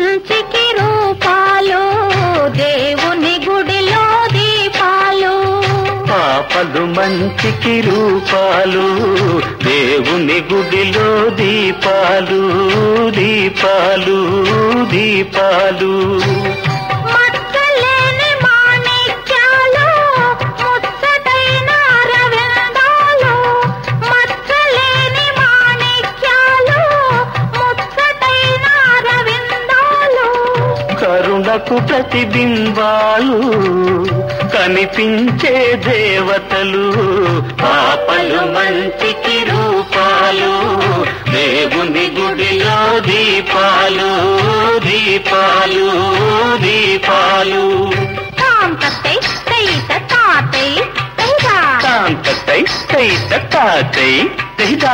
మంచికి రూపాలు దేవుని గుడిలో దీపాలు పాపలు మంచికి రూపాలు దేవుని గుడిలో దీపాలు దీపాలు దీపాలు మచ్చలేని మాణిక్యాలు ముచ్చటైన అరవిందాలు మచ్చలేని మాణిక్యాలు ముచ్చటైన అరవిందాలు కరుణకు ప్రతిబింబాలు కనిపించే దేవతలు పాపలు మంచికి రూపాలు దేవుని గుడిలో దీపాలు దీపాలు దీపాలు కాంతై తైత తాతై తైదా కాంతై తైత తాతై తైదా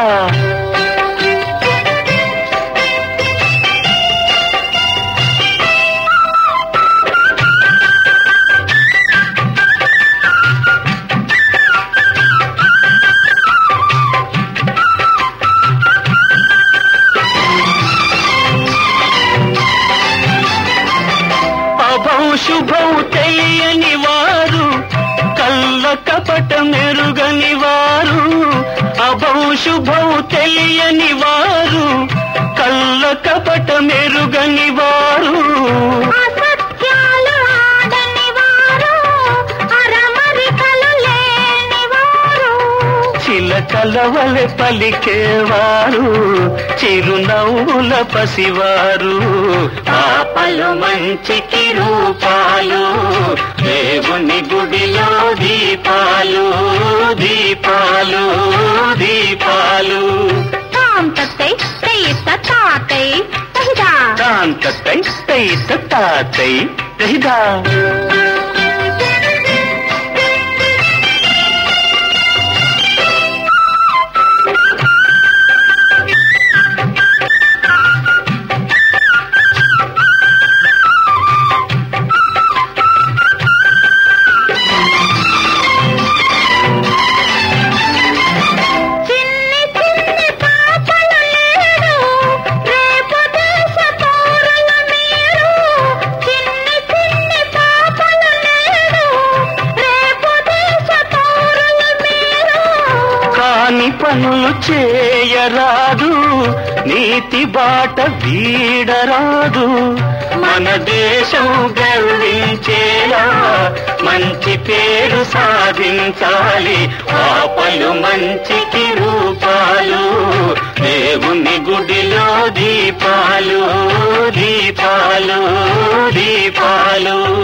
అభౌ శుభౌ తెలియని వారు కళ్ళ కపట మెరుగని వారు అభౌ శుభౌ తెలియని వారు కళ్ళ కపట మెరుగని వారు అసత్యాలు ఆడని వారు అరమరికలు లేని వారు చిలకల వలె పలికేవారు చిరునవ్వుల పసివారు పాపలు మంచికి రూపాలు దేవుని గుడిలో దీపాలు దీపాలు దీపాలు కాంతై తైత తాతై తైదా కాంతై తైత తాతై తైదా చిన్ని చిన్ని పాపలు లేడు రేపు దేశ పౌరుల మీరు చిన్ని చిన్ని పాపలు లేడు రేపు దేశ పౌరుల మీరు కాని పనులు చేయరాదు నీతి బాట వీడరాదు మన దేశం గర్వించేలా మంచి పేరు సాధించాలి పాపలు మంచికి రూపాలు దేవుని గుడిలో దీపాలు దీపాలు దీపాలు